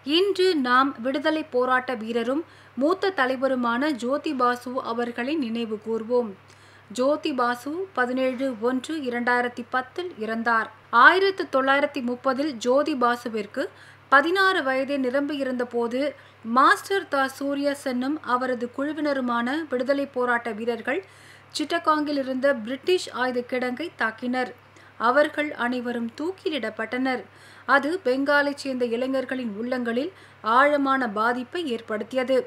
இன்று நாம் விடுதலை போராட்ட வீரரும் மூத்த தலைவருமான ஜோதி பாசு அவர்களை நினைவு கூர்வோம் ஜோதி பாசு பதினேழு ஒன்று இரண்டாயிரத்தி பத்தில் இறந்தார் ஆயிரத்து தொள்ளாயிரத்தி முப்பதில் ஜோதி பாசுவிற்கு பதினாறு வயதே நிரம்பியிருந்த போது மாஸ்டர் த சூரியஸ் என்னும் அவரது குழுவினருமான விடுதலை போராட்ட வீரர்கள் சிட்டகாங்கில் இருந்த பிரிட்டிஷ் ஆயுத கிடங்கை தாக்கினர் அவர்கள் அனைவரும் தூக்கிலிடப்பட்டனர் அது பெங்காலைச் சேர்ந்த இளைஞர்களின் உள்ளங்களில் ஆழமான பாதிப்பை ஏற்படுத்தியது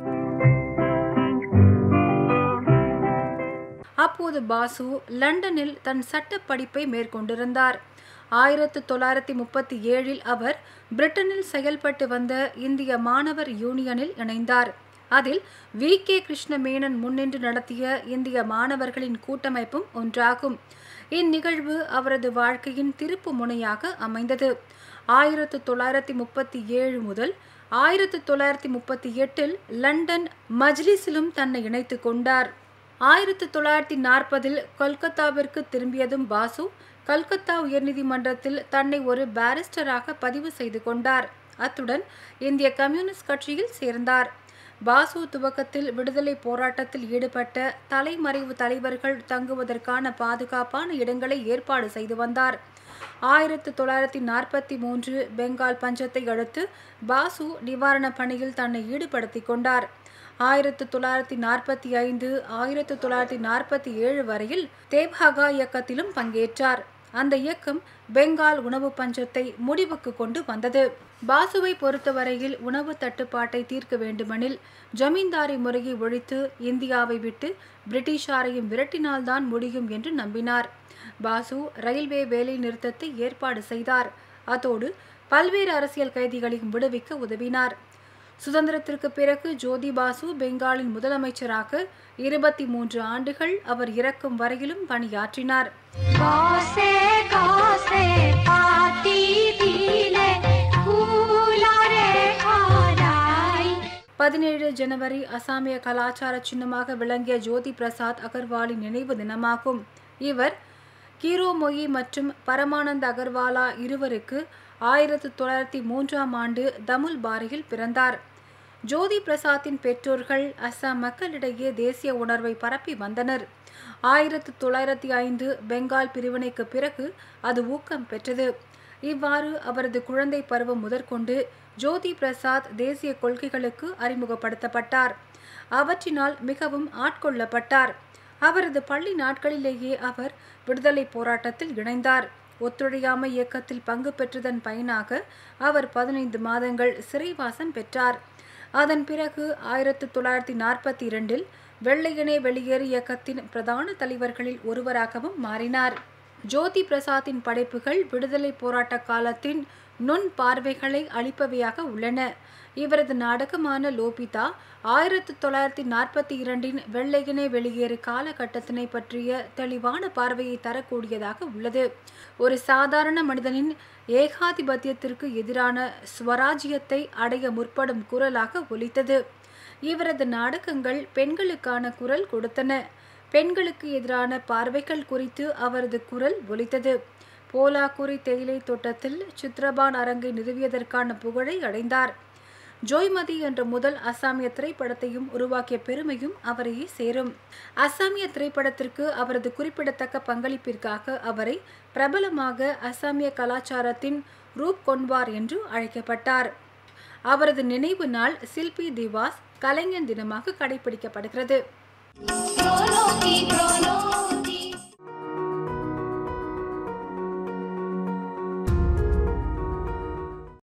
அப்போது பாசு லண்டனில் தன் சட்ட படிப்பை மேற்கொண்டிருந்தார் ஆயிரத்து தொள்ளாயிரத்தி முப்பத்தி ஏழில் அவர் பிரிட்டனில் செயல்பட்டு வந்த இந்திய மாணவர் யூனியனில் இணைந்தார் அதில் வி கே கிருஷ்ணமேனன் முன்னின்று நடத்திய இந்திய மாணவர்களின் கூட்டமைப்பும் ஒன்றாகும் இந்நிகழ்வு அவரது வாழ்க்கையின் திருப்பு முனையாக அமைந்தது ஆயிரத்து தொள்ளாயிரத்தி முப்பத்தி ஏழு முதல் ஆயிரத்து தொள்ளாயிரத்தி முப்பத்தி எட்டில் லண்டன் மஜ்லிஸிலும் தன்னை இணைத்து கொண்டார் ஆயிரத்து தொள்ளாயிரத்தி நாற்பதில் கொல்கத்தாவிற்கு திரும்பியதும் பாசு கல்கத்தா உயர்நீதிமன்றத்தில் தன்னை ஒரு பாரிஸ்டராக பதிவு செய்து கொண்டார் அத்துடன் இந்திய கம்யூனிஸ்ட் கட்சியில் சேர்ந்தார் பாசு துவக்கத்தில் விடுதலை போராட்டத்தில் ஈடுபட்ட தலைமறைவு தலைவர்கள் தங்குவதற்கான பாதுகாப்பான இடங்களை ஏற்பாடு செய்து வந்தார் ஆயிரத்து தொள்ளாயிரத்தி நாற்பத்தி மூன்று பெங்கால் பஞ்சத்தை அடுத்து பாசு நிவாரணப் பணியில் தன்னை ஈடுபடுத்திக் கொண்டார் ஆயிரத்து தொள்ளாயிரத்தி நாற்பத்தி ஐந்து ஆயிரத்து தொள்ளாயிரத்தி நாற்பத்தி ஏழு வரையில் தேவ்ஹகா இயக்கத்திலும் பங்கேற்றார் அந்த இயக்கம் பெங்கால் உணவு பஞ்சத்தை முடிவுக்கு கொண்டு வந்தது பாசுவை பொறுத்தவரையில் உணவு தட்டுப்பாட்டை தீர்க்க வேண்டுமெனில் ஜமீன்தாரி முறையை ஒழித்து இந்தியாவை விட்டு பிரிட்டிஷாரையும் விரட்டினால்தான் முடியும் என்று நம்பினார் பாசு ரயில்வே வேலை நிறுத்தத்தை ஏற்பாடு செய்தார் அத்தோடு பல்வேறு அரசியல் கைதிகளையும் விடுவிக்க உதவினார் சுதந்திரத்திற்கு பிறகு ஜோதி பாசு பெங்காலின் முதலமைச்சராக இருபத்தி மூன்று ஆண்டுகள் அவர் இறக்கும் வரையிலும் பணியாற்றினார் காசே காசே பாத்தி தீலே கூலாரே காராய் பதினேழு ஜனவரி அசாமிய கலாச்சார சின்னமாக விளங்கிய ஜோதி பிரசாத் அகர்வாலின் நினைவு தினமாகும் இவர் கீரோமொயி மற்றும் பரமானந்த அகர்வாலா இருவருக்கு ஆயிரத்து தொள்ளாயிரத்தி மூன்றாம் ஆண்டு தமுல் பாரியில் பிறந்தார் ஜோதி பிரசாத்தின் பெற்றோர்கள் அஸ்ஸாம் மக்களிடையே தேசிய உணர்வை பரப்பி வந்தனர் ஆயிரத்து தொள்ளாயிரத்தி ஐந்து பெங்கால் பிரிவினைக்கு பிறகு அது ஊக்கம் பெற்றது இவ்வாறு அவரது குழந்தை பருவம் முதற்கொண்டு ஜோதி பிரசாத் தேசிய கொள்கைகளுக்கு அறிமுகப்படுத்தப்பட்டார் அவற்றினால் மிகவும் ஆட்கொள்ளப்பட்டார் அவரது பள்ளி நாட்களிலேயே அவர் விடுதலை போராட்டத்தில் இணைந்தார் ஒத்துழையாமை இயக்கத்தில் பங்கு பெற்றதன் பயனாக அவர் பதினைந்து மாதங்கள் சிறைவாசம் பெற்றார் அதன் பிறகு ஆயிரத்து தொள்ளாயிரத்தி நாற்பத்தி இரண்டில் வெள்ளையனே வெளியேறு இயக்கத்தின் பிரதான தலைவர்களில் ஒருவராகவும் மாறினார் ஜோதி பிரசாத்தின் படைப்புகள் விடுதலை போராட்ட காலத்தின் நுண் பார்வைகளை அளிப்பவையாக உள்ளன இவரது நாடகமான லோபிதா ஆயிரத்து தொள்ளாயிரத்தி நாற்பத்தி இரண்டின் வெள்ளையனே வெளியேறு காலகட்டத்தினை பற்றிய தெளிவான பார்வையை தரக்கூடியதாக உள்ளது ஒரு சாதாரண மனிதனின் ஏகாதிபத்தியத்திற்கு எதிரான ஸ்வராஜ்யத்தை அடைய முற்படும் குரலாக ஒலித்தது இவரது நாடகங்கள் பெண்களுக்கான குரல் கொடுத்தன பெண்களுக்கு எதிரான பார்வைகள் குறித்து அவரது குரல் ஒலித்தது போலாக்குரி தேயிலை தோட்டத்தில் சித்ரபான் அரங்கை நிறுவியதற்கான புகழை அடைந்தார் ஜோய்மதி என்ற முதல் அசாமிய திரைப்படத்தையும் உருவாக்கிய பெருமையும் அவரையே சேரும் அசாமிய திரைப்படத்திற்கு அவரது குறிப்பிடத்தக்க பங்களிப்பிற்காக அவரை பிரபலமாக அசாமிய கலாச்சாரத்தின் ரூப் கொன்வார் என்று அழைக்கப்பட்டார் அவரது நினைவு நாள் சில்பி திவாஸ் கலைஞன் தினமாக கடைபிடிக்கப்படுகிறது क्रोनो की क्रोनो